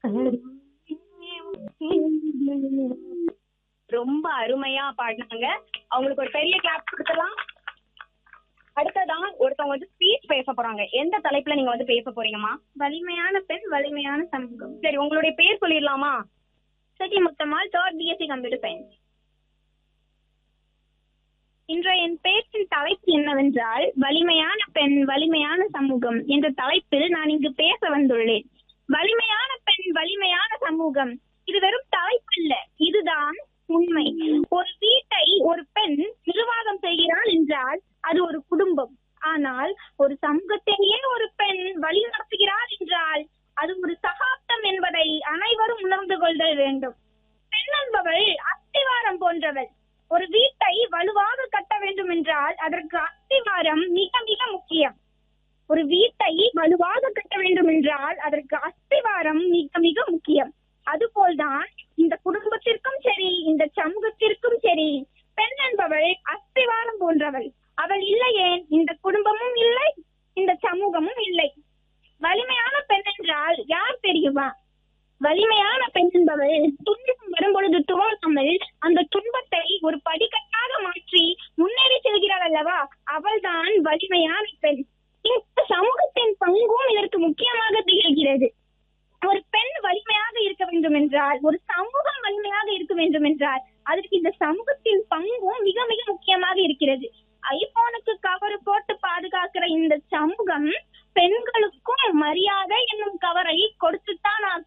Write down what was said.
ரொம்ப அருமையா பாடினாங்க அவங்களுக்கு ஒரு பெரிய கிளாப் கொடுக்கலாம் அடுத்ததான் ஒருத்தவங்க வந்து ஸ்பீச் பேச போறாங்க எந்த தலைப்புல நீங்க வந்து பேச போறீங்கம்மா வலிமையான பெண் வலிமையான சமூகம் சரி உங்களுடைய பேர் சொல்லிடலாமா Sathi Muthammal third BSc computer science இன்றைய என் பேச்சின் தலைப்பு என்னவென்றால் வலிமையான பெண் வலிமையான சமூகம் என்ற தலைப்பில் நான் இங்கு பேச வந்துள்ளேன் வலிமையான பெண் வலிமையான சமூகம் இது வெறும் தலைப்பு அல்ல இதுதான் உண்மை ஒரு வீட்டை ஒரு பெண் நிர்வாகம் செய்கிறாள் என்றால் அது ஒரு குடும்பம் ஆனால் ஒரு சமூகத்தையே ஒரு பெண் வழிநடத்துகிறாள் என்றால் அது ஒரு சகாப்தம் என்பதை அனைவரும் உணர்ந்து கொள்ள வேண்டும் பெண் என்பவள் அஸ்திவாரம் போன்றவள் ஒரு வீட்டை வலுவாக கட்ட வேண்டும் என்றால் அதற்கு அஸ்திவாரம் மிக மிக முக்கியம் ஒரு வீட்டை வலுவாக கட்ட வேண்டும் என்றால் அதற்கு அஸ்திவாரம் மிக மிக முக்கியம் அதுபோல்தான் இந்த குடும்பத்திற்கும் சரி இந்த சமூகத்திற்கும் சரி பெண் என்பவள் அஸ்திவாரம் போன்றவள் அவள் இல்லையே இந்த குடும்பமும் இல்லை இந்த சமூகமும் இல்லை வலிமையான பெண் என்றால் யார் தெரியுமா வலிமையான பெண் என்பவள் துன்பம் வரும்பொழுது துவங்காமல் அந்த துன்பத்தை ஒரு படிக்கட்டாக மாற்றி முன்னேறி செல்கிறாள் அல்லவா அவள்தான் வலிமையான பெண் இந்த சமூகத்தின் பங்கும் இதற்கு முக்கியமாக திகழ்கிறது ஒரு பெண் வலிமையாக இருக்க வேண்டும் என்றால் ஒரு சமூகம் வலிமையாக இருக்க வேண்டும் என்றால் அதற்கு இந்த சமூகத்தின் பங்கும் மிக மிக முக்கியமாக இருக்கிறது ஐபோனுக்கு கவர் போட்டு பாதுகாக்கிற இந்த சமூகம் பெண்களுக்கும் மரியாதை என்னும் கவரை கொடுத்துத்தான்